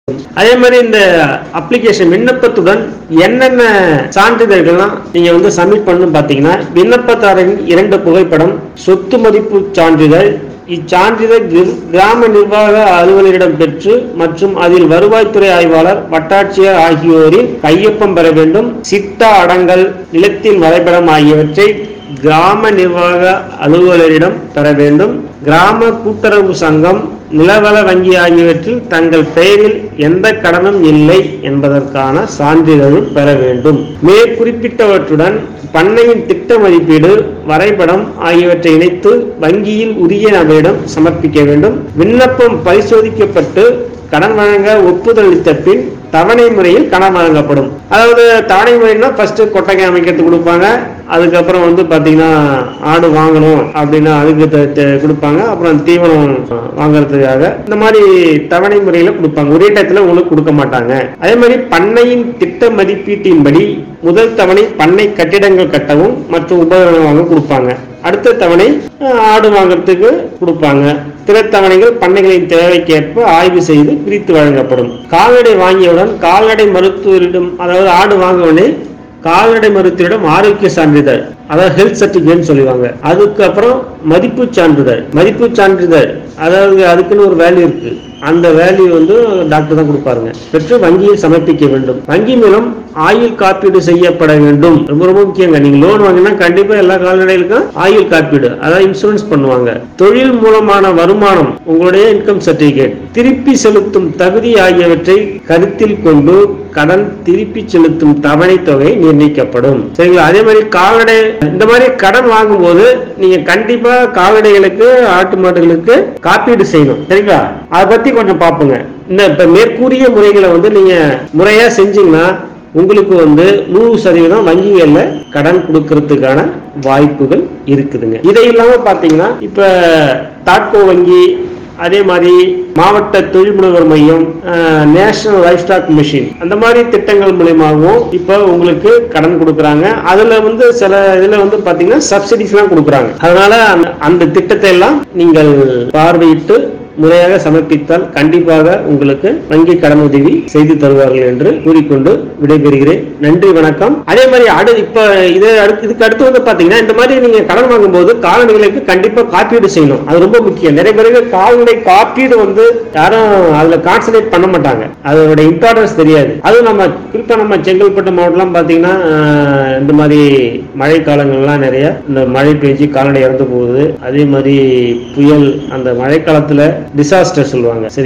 அதே மாதிரி இந்த அப்ளிகேஷன் விண்ணப்பத்துடன் என்னென்ன சான்றிதழ்கள்லாம் நீங்க வந்து சப்மிட் பண்ணணும் பாத்தீங்கன்னா விண்ணப்பதாரரின் இரண்டு புகைப்படம் சொத்து மதிப்பு சான்றிதழ் இச்சான்றிதழ் கிர- கிராம நிர்வாக அலுவலரிடம் பெற்று மற்றும் அதில் வருவாய்த்துறை ஆய்வாளர் வட்டாட்சியர் ஆகியோரின் கையொப்பம் பெற வேண்டும் சிட்டா அடங்கல் நிலத்தின் வரைபடம் ஆகியவற்றை கிராம நிர்வாக அலுவலரிடம் பெற வேண்டும் கிராம கூட்டுறவு சங்கம் நிலவள வங்கி ஆகியவற்றில் தங்கள் பெயரில் எந்த கடனும் இல்லை என்பதற்கான சான்றிதழும் பெற வேண்டும் மேற்குறிப்பிட்டவற்றுடன் பண்ணையின் திட்ட மதிப்பீடு வரைபடம் ஆகியவற்றை இணைத்து வங்கியில் உரிய நபரிடம் சமர்ப்பிக்க வேண்டும் விண்ணப்பம் பரிசோதிக்கப்பட்டு கடன் வழங்க ஒப்புதல் அளித்த பின் தவணை முறையில் கடன் வழங்கப்படும் அதாவது தவணை முறைன்னா ஃபர்ஸ்ட் கொட்டகை அமைக்கிறதுக்கு கொடுப்பாங்க அதுக்கப்புறம் வந்து பாத்தீங்கன்னா ஆடு வாங்கணும் அப்படின்னா அதுக்கு த- த- கொடுப்பாங்க அப்புறம் தீவனம் வாங்குறதுக்காக இந்த மாதிரி தவணை முறையில கொடுப்பாங்க ஒரே டயத்துல உங்களுக்கு கொடுக்க மாட்டாங்க அதே மாதிரி பண்ணையின் திட்ட மதிப்பீட்டின்படி முதல் தவணை பண்ணை கட்டிடங்கள் கட்டவும் மற்றும் உபகரணம் வாங்க கொடுப்பாங்க அடுத்த தவணை அஹ், ஆடு வாங்குறதுக்கு கொடுப்பாங்க பிற தவணைகள் பண்ணைகளின் தேவைக்கேற்ப ஆய்வு செய்து பிரித்து வழங்கப்படும் கால்நடை வாங்கியவுடன் கால்நடை மருத்துவரிடம் அதாவது ஆடு வாங்கவுடனே கால்நடை மருத்துவரிடம் ஆரோக்கிய சான்றிதழ் அதாவது ஹெல்த் சர்டிபிகேட் சொல்லுவாங்க அதுக்கப்புறம் மதிப்பு சான்றிதழ் மதிப்பு சான்றிதழ் அதாவது அதுக்குன்னு ஒரு வேல்யூ இருக்கு அந்த வேல்யூ வந்து டாக்டர் தான் கொடுப்பாருங்க பெற்று வங்கியில் சமர்ப்பிக்க வேண்டும் வங்கி மூலம் ஆயுள் காப்பீடு செய்யப்பட வேண்டும் ரொம்ப ரொம்ப முக்கியங்க நீங்க லோன் வாங்கினா கண்டிப்பா எல்லா கால்நடைகளுக்கும் ஆயுள் காப்பீடு அதாவது இன்சூரன்ஸ் பண்ணுவாங்க தொழில் மூலமான வருமானம் உங்களுடைய இன்கம் சர்டிபிகேட் திருப்பி செலுத்தும் தகுதி ஆகியவற்றை கருத்தில் கொண்டு கடன் திருப்பி செலுத்தும் தவணை தொகை நிர்ணயிக்கப்படும் சரிங்களா அதே மாதிரி கால்நடை இந்த மாதிரி கடன் வாங்கும்போது நீங்க கண்டிப்பா கால்நடைகளுக்கு ஆட்டு மாடுகளுக்கு காப்பீடு செய்யணும் சரிங்களா அதை பத்தி கொஞ்சம் பார்ப்போங்க இந்த இப்ப மேற்கூறிய முறைகளை வந்து நீங்க முறையா செஞ்சீங்கன்னா உங்களுக்கு வந்து நூறு சதவீதம் வங்கிகள்ல கடன் கொடுக்கறதுக்கான வாய்ப்புகள் இருக்குதுங்க இதை இல்லாம பாத்தீங்கன்னா இப்ப தாட்கோ வங்கி அதே மாதிரி மாவட்ட தொழில் முனைவர் மையம் நேஷனல் லைஃப் ஸ்டாக் மிஷின் அந்த மாதிரி திட்டங்கள் மூலியமாகவும் இப்போ உங்களுக்கு கடன் கொடுக்குறாங்க அதுல வந்து சில இதுல வந்து பாத்தீங்கன்னா சப்சிடிஸ் எல்லாம் கொடுக்குறாங்க அதனால அந்த- அந்த திட்டத்தை எல்லாம் நீங்கள் பார்வையிட்டு முறையாக சமர்ப்பித்தால் கண்டிப்பாக உங்களுக்கு வங்கி கடன் உதவி செய்து தருவார்கள் என்று கூறிக்கொண்டு விடைபெறுகிறேன் நன்றி வணக்கம் அதே மாதிரி அடு இப்ப இது அடுத்து இதுக்கு அடுத்து வந்து பாத்தீங்கன்னா இந்த மாதிரி நீங்க கடன் வாங்கும்போது கால்நடைகளுக்கு கண்டிப்பா காப்பீடு செய்யணும் அது ரொம்ப முக்கியம் நிறைய பேருக்கு கால்நடை காப்பீடு வந்து யாரும் அதுல கான்சன்ட்ரேட் பண்ண மாட்டாங்க அதோட இம்பார்ட்டன்ஸ் தெரியாது அதுவும் நம்ம குறிப்பா நம்ம செங்கல்பட்டு மாவட்டம்லாம் பாத்தீங்கன்னா ஆஹ், இந்த மாதிரி மழை காலங்கள்லாம் நிறைய இந்த மழை பெஞ்சு கால்நடை இறந்து போகுது அதே மாதிரி புயல் அந்த மழை காலத்துல டிசாஸ்டர் சொல்லுவாங்க சரி